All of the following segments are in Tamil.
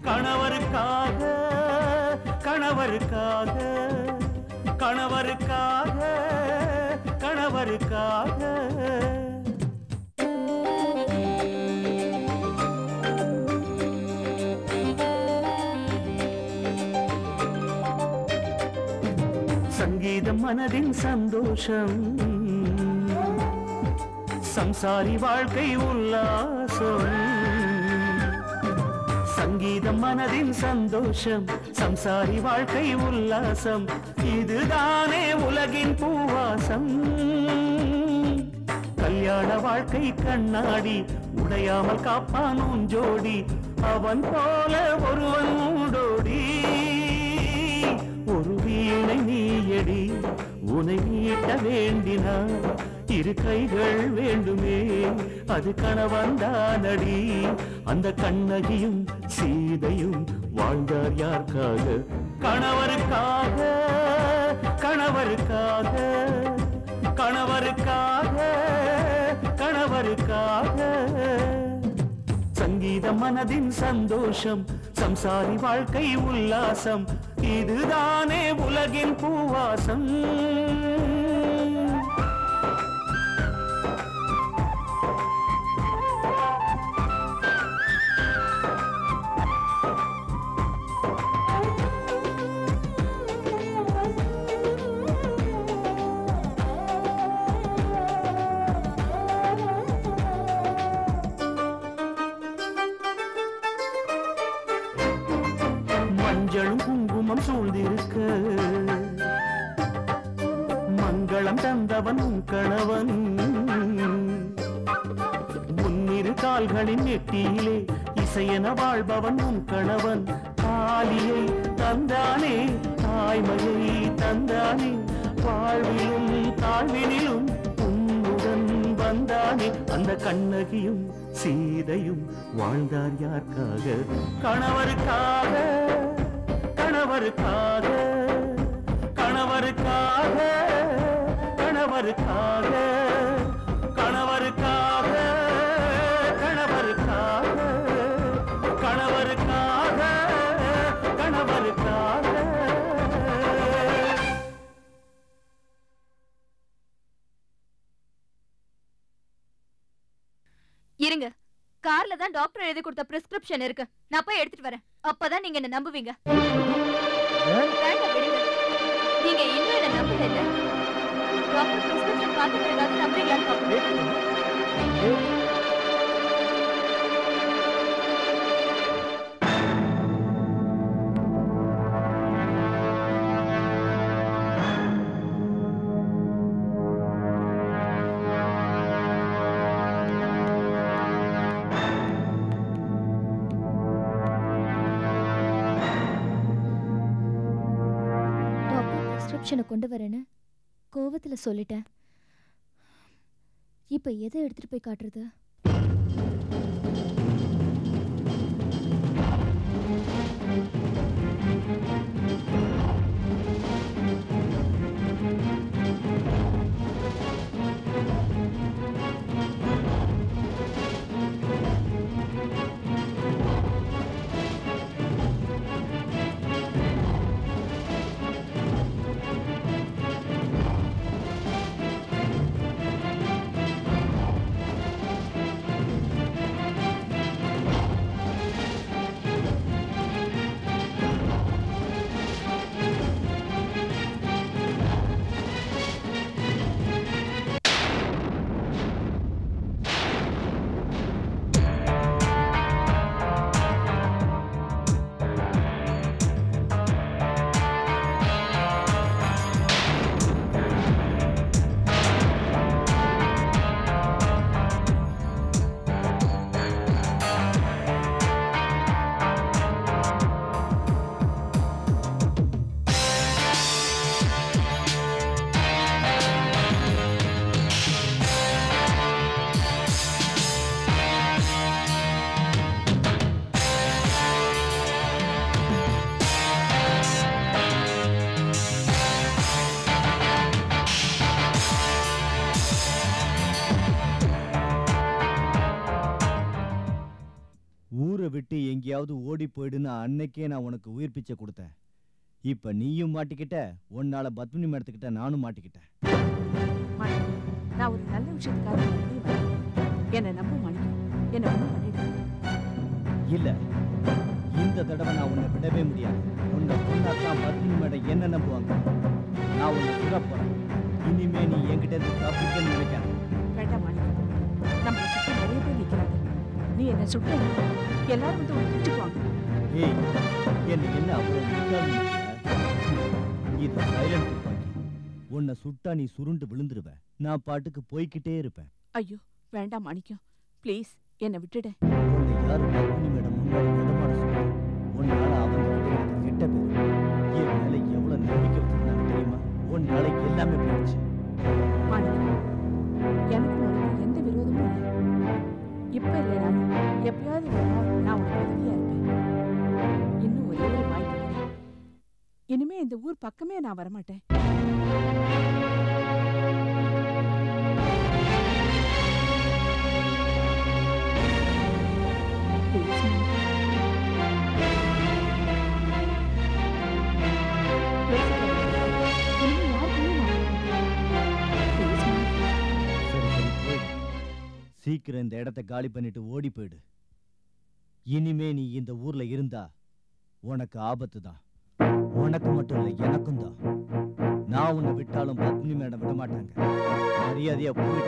கணவருக்காக கணவருக்காக கணவருக்காக கணவருக்காக சங்கீதம் மனதின் சந்தோஷம் சம்சாரி வாழ்க்கை உல்லாசம் சங்கீதம் மனதின் சந்தோஷம் சம்சாரி வாழ்க்கை உல்லாசம் இதுதானே உலகின் பூவாசம் கல்யாண வாழ்க்கை கண்ணாடி உடையாமல் காப்பான் உன் ஜோடி அவன் போல ஒருவன் மூடோடி ஒரு வீணை நீயடி உனை மீட்ட வேண்டினார் இரு கைகள் வேண்டுமே அது கணவன்தானடி அந்த கண்ணகியும் சீதையும் வாழ்ந்தார் யாருக்காக கணவருக்காக கணவருக்காக கணவருக்காக கணவருக்காக சங்கீதம் மனதின் சந்தோஷம் சம்சாரி வாழ்க்கை உல்லாசம் இதுதானே உலகின் பூவாசம் மஞ்சளும் குங்குமம் சூழ்ந்திருக்க மங்களம் தந்தவன் உன் கணவன் முன்னிரு கால்களின் நெட்டியிலே இசையென வாழ்பவன் உன் கணவன் காலியை தந்தானே தாய்மையை தந்தானே வாழ்விலும் தாழ்வினிலும் உன்னுடன் வந்தானே அந்த கண்ணகியும் சீதையும் வாழ்ந்தார் யாருக்காக கணவருக்காக கணவருக்காக கணவருக்காக கணவருக்காக கணவருக்காக கணவருக்காக கணவருக்காக கணவருக்காக இருங்க கார்ல தான் டாக்டர் எழுதி கொடுத்த பிரிஸ்கிரிப்ஷன் இருக்கு நான் போய் எடுத்துட்டு வரேன் அப்பதான் நீங்க என்ன நம்புவீங்க வேண்டாம், விடுங்க. நீங்க இன்னும் என்ன நம்பல இல்ல டாக்டர் பிரிஸ்கிரிப்ஷன் பார்த்த பிறகாவது நம்புறீங்களான்னு பார்ப்போம் டாக்டர் பிரிஸ்கிரிப்ஷனை கொண்டு வரேன்னு கோவத்துல சொல்லிட்டேன் இப்ப எதை எடுத்துட்டு போய் காட்டுறது ஊரை விட்டு எங்கேயாவது ஓடி போயிடுன்னு அன்னைக்கே நான் உனக்கு உயிர் பிச்சை கொடுத்தேன் இப்ப நீயும் மாட்டிக்கிட்ட உன்னால பத்மினி மேடத்துக்கிட்ட நானும் மாட்டிக்கிட்டேன் மாணிக்கம், நான் ஒரு நல்ல விஷயத்துக்காக மறுபடியும் வரேன். என்னை நம்ப மாணிக்கம் என்ன ஒண்ணும் பண்ணிடாத இல்ல இந்த தடவை நான் உன்னை விடவே முடியாது உன்னை கொண்டாதான் பத்மினி மேடம் என்ன நம்புவாங்க நான் உன்னை விட போறேன் இனிமே நீ என்கிட்ட இருந்து தப்பிக்கன்னு நினைக்காத வேண்டாம் மாணிக்கம் நம்மளை சுற்றி நிறைய பேர் நிக்கிறாங்க நீ என்ன சுட்ட எல்லாரும் வந்து உன்னை பிடிச்சுக்குவாங்க ஏய் என்ன என்ன அவ்வளவு முட்டாள் நினைக்கிற? இது சைலண்ட் துப்பாக்கி உன்னை சுட்டா நீ சுருண்டு விழுந்துருவ நான் பாட்டுக்கு போய்க்கிட்டே இருப்பேன் ஐயோ வேண்டாம் மாணிக்கம் ப்ளீஸ் என்னை விட்டுட உன்னை யாரு பத்மினி மேடம் முன்னாடி நடமாட சொன்னா உன்னால அவங்க கிட்ட எனக்கு கெட்ட பேரு என் மேல எவ்வளவு நம்பிக்கை வச்சிருந்தாங்க தெரியுமா உன்னால எல்லாமே போயிடுச்சு மாணிக்கம் எனக்கு உனக்கு எந்த விரோதமும் இல்லை இப்ப இல்லைனாலும் எப்பயாவது ஒரு நாள் நான் உனக்கு உதவியா இருப்பேன் இன்னும் ஒரே ஒரு வாய்ப்பு கொடு. இனிமே இந்த ஊர் பக்கமே நான் வரமாட்டேன் Please, மாணிக்கம். இனிமே யாருக்குமே நான் வரமாட்டேன். Please, மாணிக்கம். சரி சரி போயிடு சீக்கிரம் இந்த இடத்த காலி பண்ணிட்டு ஓடி போயிடு இனிமே நீ இந்த ஊர்ல இருந்தா உனக்கு ஆபத்து தான் உனக்கு மட்டும் இல்ல எனக்கும் தான் நான் உன்னை விட்டாலும் பத்மினி மேடம் விட மாட்டாங்க மரியாதையா போயிடு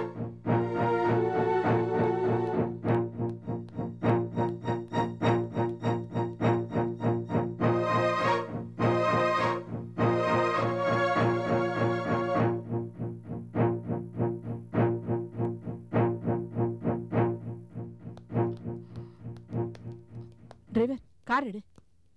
டிரைவர் கார் எடு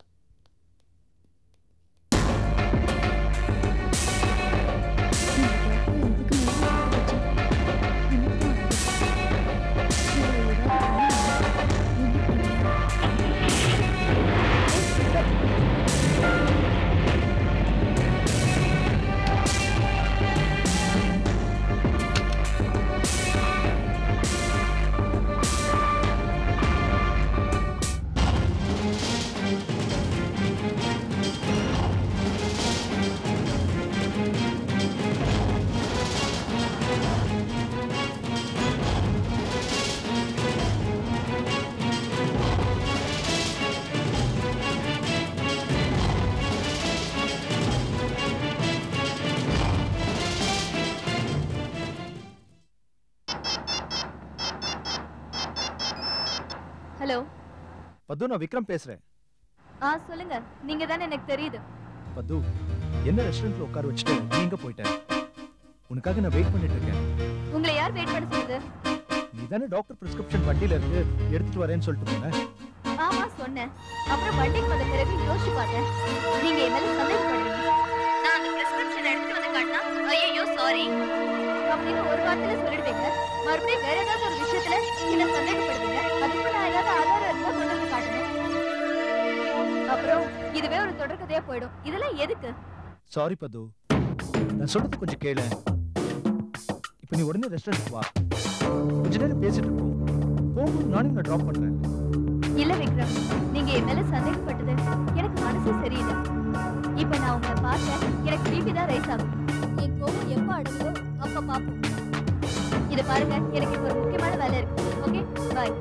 ஹலோ பத்து நான் விக்ரம் பேசுறேன் ஆ சொல்லுங்க நீங்க தானே எனக்கு தெரியுது பத்து என்ன ரெஸ்டாரண்ட்ல உட்கார வச்சுட்டு நீ எங்க போயிட்ட உனக்காக நான் வெயிட் பண்ணிட்டு இருக்கேன் உங்களை யார் வெயிட் பண்ண சொல்லுது நீ தானே டாக்டர் பிரிஸ்கிரிப்ஷன் வண்டியில இருக்கு எடுத்துட்டு வரேன்னு சொல்லிட்டு போனேன் ஆமா சொன்னேன் அப்புறம் வண்டிக்கு வந்த பிறகு யோசிச்சு பார்த்தேன் நீங்க என் மேல சந்தேகப்படுறீங்க நான் அந்த பிரிஸ்கிரிப்ஷன் எடுத்து வந்து காட்டினா ஐயோ சாரி அப்படின்னு ஒரு வார்த்தையில சொல்லிடுவீங்க மறுபடியும் வேற ஏதாவது ஒரு விஷயத்துல என்ன சந்தேகப்படுவீங்க அதுக்கு நான் ஏதாவது ஆதாரம் இருந்தா கொண்டு வந்து காட்டணும் அப்புறம் இதுவே ஒரு தொடர்கதையா போயிடும் இதெல்லாம் எதுக்கு சாரி பது நான் சொல்றது கொஞ்சம் கேளு இப்போ நீ உடனே ரெஸ்டாரண்ட் வா கொஞ்ச நேரம் பேசிட்டு இருப்போம் போகும்போது நானும் நான் ட்ராப் பண்றேன் இல்ல விக்ரம் நீங்க என் மேல சந்தேகப்பட்டது எனக்கு மனசு சரியில்லை இப்ப நான் உங்களை பார்த்தேன் எனக்கு பிபி தான் ரைஸ் ஆகும் என் கோபம் எப்ப அடங்குதோ அப்ப பாப்போம் இத பாருங்க எனக்கு இப்ப ஒரு முக்கியமான வேலை இருக்கு ஓகே பாய்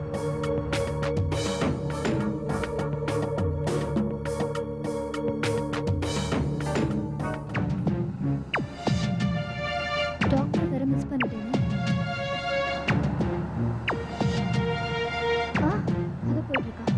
டாக்டர் வேற மிஸ் பண்ணிட்டேனே ஆ அது போயிட்டு இருக்கா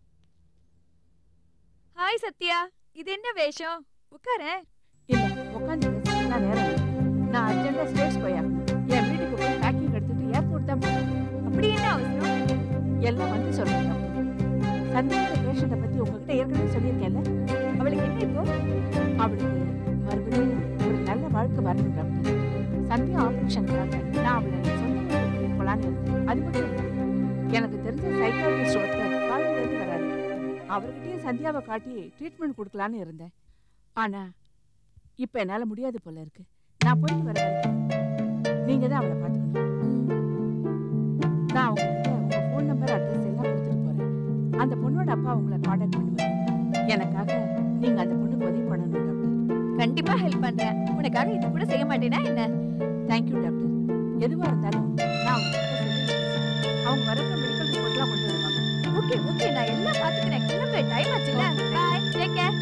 ஹாய் சத்யா இது என்ன வேஷம் உட்காரேன் இல்ல உட்காந்து பேசலாம் நேரம் இல்லை. நான் அர்ஜென்ட்டா ஸ்டேட்ஸ் போயாகணும் என் வீட்டுக்கு போய் பேக்கிங் எடுத்துட்டு ஏர்போர்ட் தான் போகணும் அப்படி என்ன அவசரம் எல்லாம் வந்து சொல்றேன் டாக்டர் சந்தேக பேஷண்ட்டை பத்தி உங்ககிட்ட ஏற்கனவே சொல்லியிருக்கேன்ல அவளுக்கு என்ன இப்போ அவளுக்கு மறுபடியும் ஒரு நல்ல வாழ்க்கை வரணும் டாக்டர் சந்தியா ஆபரேஷனுக்காக நான் அவளை என் சொந்த ஊருக்கு கூட்டிட்டு போலான்னு இருந்தேன் அது மட்டும் இல்லை எனக்கு தெரிஞ்ச சைக்காலஜிஸ்ட் ஒருத்தர் காலேஜ்லேருந்து வராரு அவர்கிட்டயே சந்தியாவை காட்டி ட்ரீட்மெண்ட் கொடுக்கலான்னு இருந்தேன் ஆனா இப்ப என்னால முடியாது போல இருக்கு நான் போயிட்டு வர வரைக்கும் நீங்க தான் அவளை பார்த்துக்கணும் நான் உங்ககிட்ட உங்க ஃபோன் நம்பர் அட்ரஸ் எல்லாம் கொடுத்துட்டு போறேன் அந்த பொண்ணோட அப்பா உங்களை காண்டாக்ட் பண்ணுவாரு எனக்காக நீங்க அந்த பொண்ணுக்கு உதவி பண்ணணும் டாக்டர் கண்டிப்பா ஹெல்ப் பண்றேன் உனக்காக இது கூட செய்ய மாட்டேனா என்ன தேங்க்யூ டாக்டர் எதுவா இருந்தாலும் நான் உங்ககிட்ட சொல்லி வைக்கிறேன். அவங்க வரப்ப மெடிக்கல் ரிப்போர்ட்லாம் கொண்டு வருவாங்க ஓகே ஓகே நான் எல்லாம் பாத்துக்கிறேன் கிளம்பு டைம் ஆச்சுல பை டேக் கேர்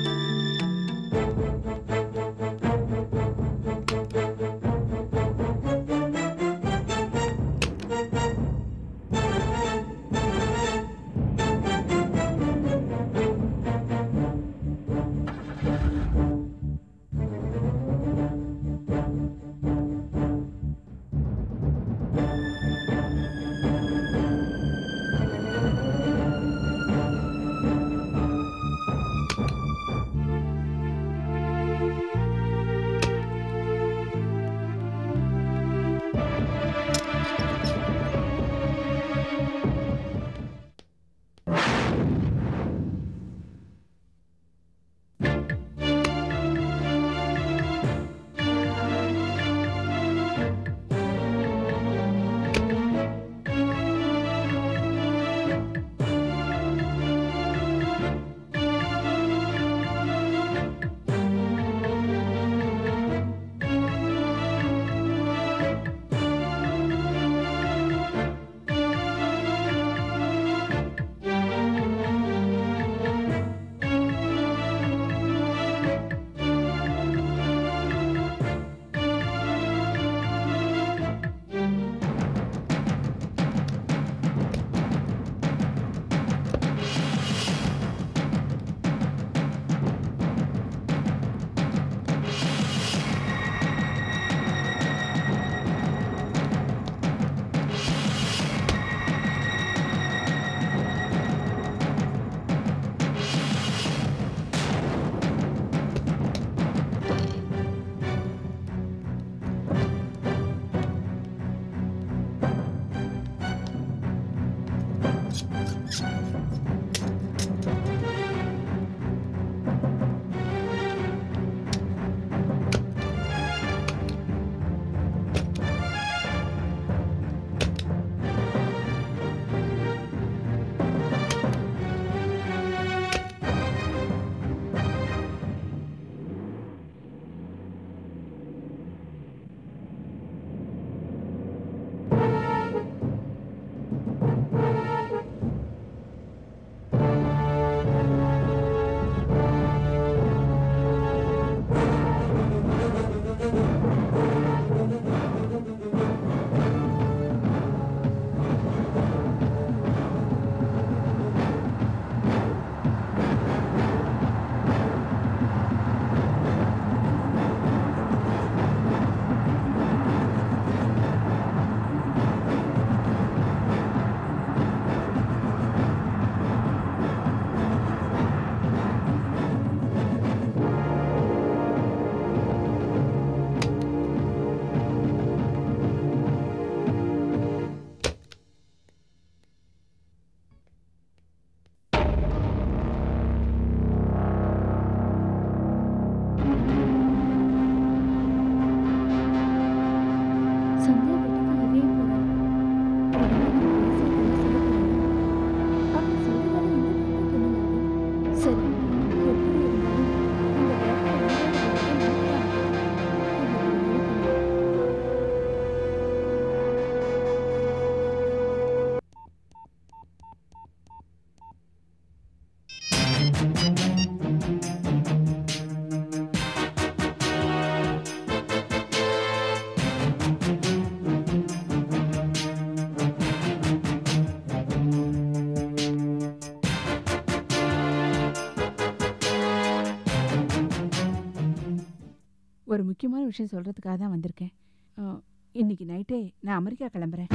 ஒரு முக்கியமான விஷயம் சொல்றதுக்காக தான் வந்திருக்கேன் ஆ, இன்னைக்கு நைட்டே நான் அமெரிக்கா கிளம்புறேன்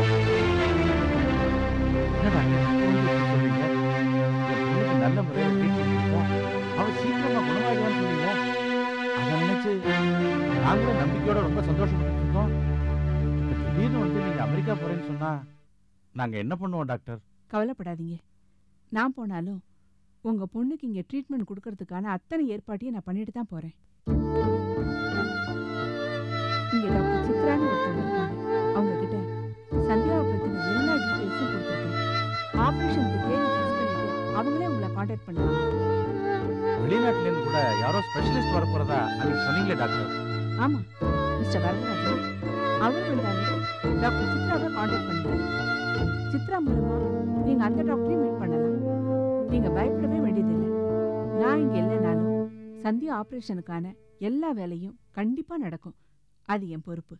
என்ன டாக்டர் உங்களுக்கு இப்படி சொல்றீங்க என் பொண்ணுக்கு நல்ல முறையில் ட்ரீட்மெண்ட் கொடுத்தோம் அவ சீக்கிரமா குணமாயிடுவான்னு சொன்னீங்க அதை நினைச்சு நாங்களும் நம்பிக்கையோட ரொம்ப சந்தோஷப்பட்டு இருக்கோம் இப்ப திடீர்னு வந்து நீங்க அமெரிக்கா போறேன்னு சொன்னா நாங்க என்ன பண்ணுவோம் டாக்டர் கவலைப்படாதீங்க நான் போனாலும் உங்க பொண்ணுக்கு இங்க ட்ரீட்மெண்ட் கொடுக்கறதுக்கான அத்தனை ஏற்பாட்டையும் நான் பண்ணிட்டு தான் போறேன் இங்க டாக்டர் சித்ரான்னு ஒருத்தவங்க இருக்காங்க அவங்க கிட்ட சந்தியாவை பத்தின எல்லா டீட்டெயில்ஸும் கொடுத்துருக்கேன் ஆபரேஷனுக்கு தேதி ஃபிக்ஸ் பண்ணிட்டு அவங்களே உங்களை காண்டாக்ட் பண்ணுவாங்க வெளிநாட்டுல இருந்து கூட யாரோ ஸ்பெஷலிஸ்ட் வர போறதா அன்னைக்கு சொன்னீங்களே டாக்டர் ஆமா மிஸ்டர் வரதராஜன் அவர் வந்தாலும் டாக்டர் சித்ராவை காண்டாக்ட் பண்ணுவார் சித்ரா மூலமா நீங்க அந்த டாக்டரையும் மீட் பண்ணலாம் நீங்க பயப்படவே வேண்டியதில்லை நான் இங்க இல்லைனாலும் சந்தியா ஆபரேஷனுக்கான எல்லா வேலையும் கண்டிப்பா நடக்கும் அது என் பொறுப்பு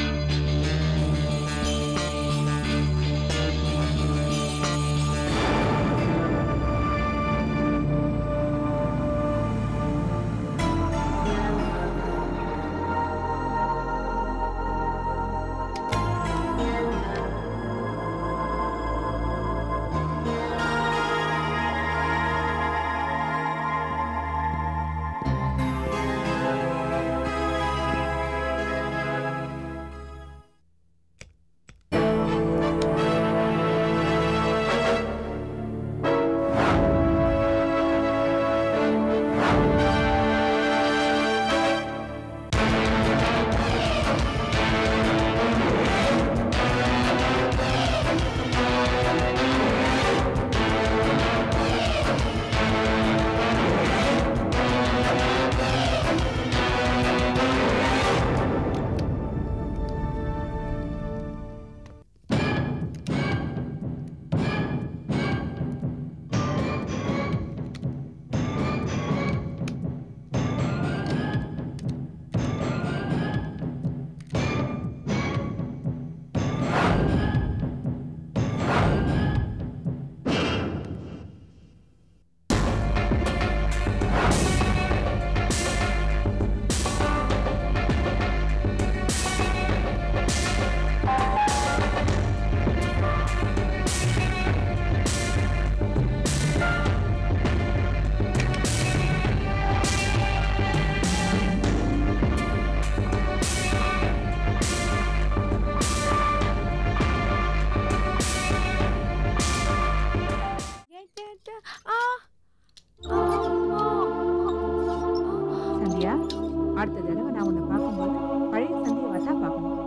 சந்தியா அடுத்த தடவை நான் உன்னை பார்க்கும்போது பழைய சந்தியாவை தான் பார்க்கணும்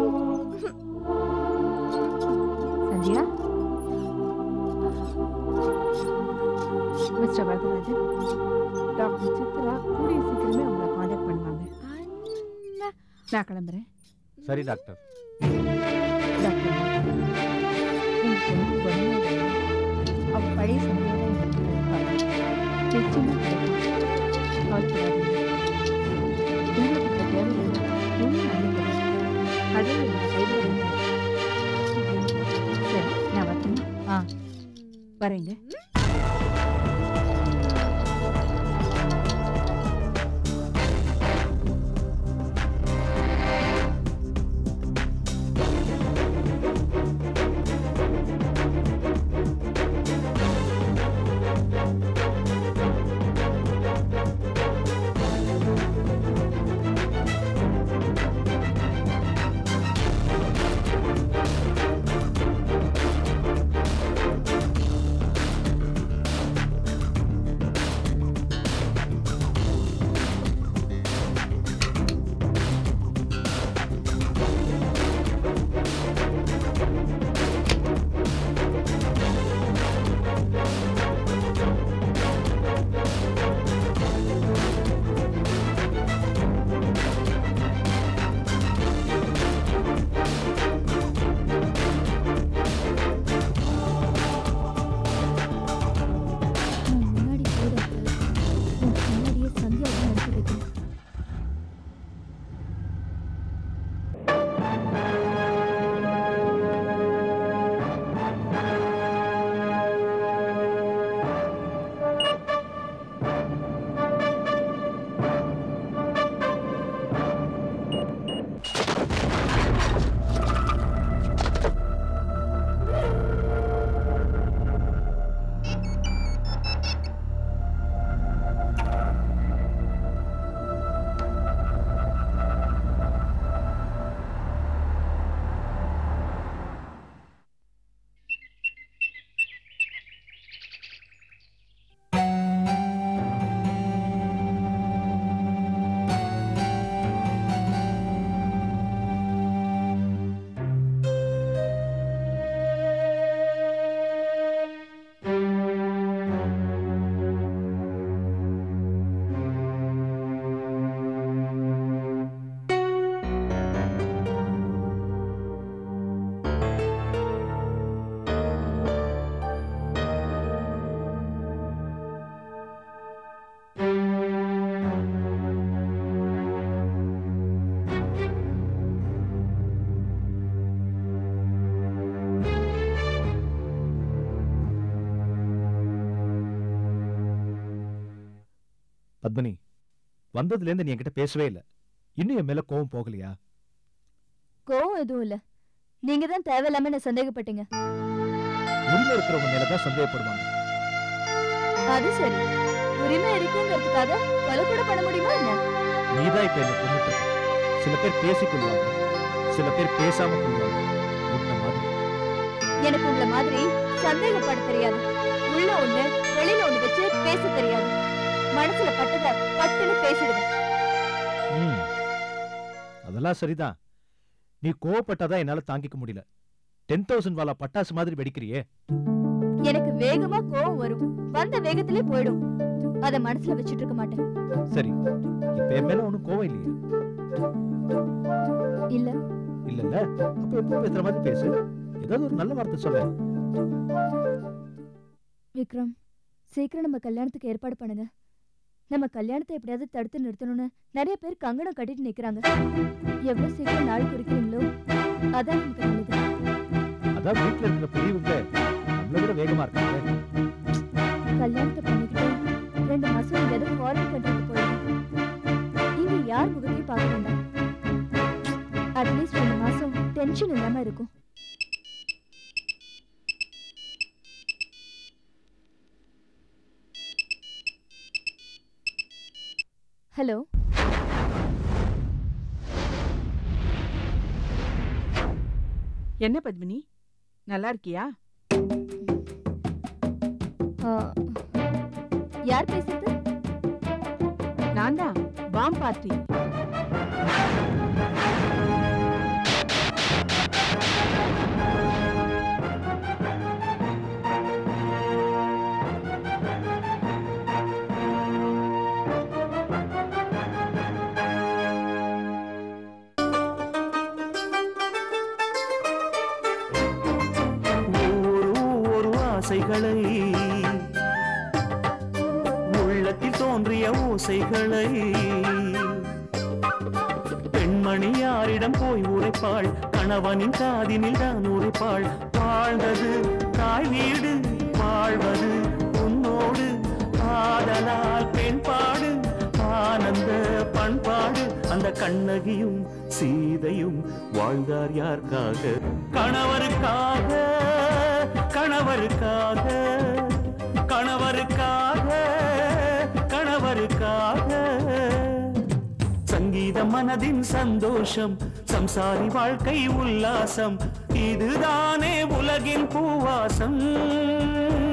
சந்தியா மிஸ்டர் வரதராஜன் டாக்டர் சித்ரா கூடிய சீக்கிரமே உங்களை காண்டாக்ட் பண்ணுவாங்க நான் கிளம்புறேன் சரி டாக்டர் டாக்டர் உங்க பொண்ணு குணமாயிடுவா. அவ பழைய சந்தியாவை உங்களுக்கு கிடைப்பாங்க. நிச்சயமா கிடைக்கும். கவலைப்படாதீங்க. உங்களுக்கு இப்ப தேவையான முழு நம்பிக்கை. கடவுள் உங்களை கைவிட மாட்டார். சரி நான் வரட்டுமா ஆ வரேங்க பத்மினி வந்ததுல இருந்து நீ என்கிட்ட பேசவே இல்ல இன்னும் என் மேல கோவம் போகலையா கோவம் எதுவும் இல்ல நீங்க தான் தேவையில்லாம என்ன சந்தேகப்பட்டீங்க உரிமை இருக்கிறவங்க மேல தான் சந்தேகப்படுவாங்க அது சரி உரிமை இருக்குங்கிறதுக்காக கொலை கூட பண்ண முடியுமா என்ன நீதான் இப்ப என்ன கொண்டுட்ட சில பேர் பேசிக் கொள்வாங்க சில பேர் பேசாம கொள்வாங்க உன்ன மாதிரி எனக்கு உங்கள மாதிரி சந்தேகப்பட தெரியாது உள்ள ஒண்ணு வெளியில ஒண்ணு வச்சு பேச தெரியாது மனசுல பட்டத பட்டுன்னு பேசிடுவேன் ம். அதெல்லாம் சரிதான் நீ கோவப்பட்டாதான் என்னால தாங்கிக்க முடியல டென் தௌசண்ட் வாலா பட்டாசு மாதிரி வெடிக்கிறியே எனக்கு வேகமா கோவம் வரும் வந்த வேகத்திலே போயிடும் அத மனசுல வச்சிட்டு இருக்க மாட்டேன் சரி இப்ப என் மேல ஒண்ணும் கோவம் இல்லையே இல்ல இல்லல்ல அப்ப எப்போ பேசுற மாதிரி பேசு ஏதாவது ஒரு நல்ல வார்த்தை சொல்ல விக்ரம் சீக்கிரம் நம்ம கல்யாணத்துக்கு ஏற்பாடு பண்ணுங்க நம்ம கல்யாணத்தை எப்படியாவது தடுத்து நிறுத்தணும்னு நிறைய பேர் கங்கணம் கட்டிட்டு நிக்கிறாங்க எவ்வளவு சீக்கிரம் நாள் குறிக்கிறீங்களோ அதான் நமக்கு நல்லது அதான் வீட்டுல இருக்கிற பெரியவங்க நம்மளை விட வேகமா இருக்காங்க கல்யாணத்தை பண்ணிக்கிட்டு ரெண்டு மாசம் எங்கேயாவது ஃபாரின் கண்ட்ரிக்கு போயிடும் இங்க யார் முகத்தையும் பார்க்க வேண்டாம் அட்லீஸ்ட் ரெண்டு மாசம் டென்ஷன் இல்லாம இருக்கும் ஹலோ என்ன பத்மினி நல்லா இருக்கியா யார் பேசுறது நான் தான் பாம் பார்ட்டி ஒரு ஒரு ஆசைகளை உள்ளத்தில் தோன்றிய ஓசைகளை பெண்மணி யாரிடம் போய் உரைப்பாள் கணவனின் காதினில் தான் உரைப்பாள் வாழ்ந்தது தாய் வீடு வாழ்வது உன்னோடு ஆதலால் பெண் பாடு ஆனந்த பண்பாடு அந்த கண்ணகியும் சீதையும் வாழ்ந்தார் யாருக்காக கணவருக்காக கணவருக்காக கணவருக்காக கணவருக்காக சங்கீதம் மனதின் சந்தோஷம் சம்சாரி வாழ்க்கை உல்லாசம் இதுதானே உலகின் பூவாசம்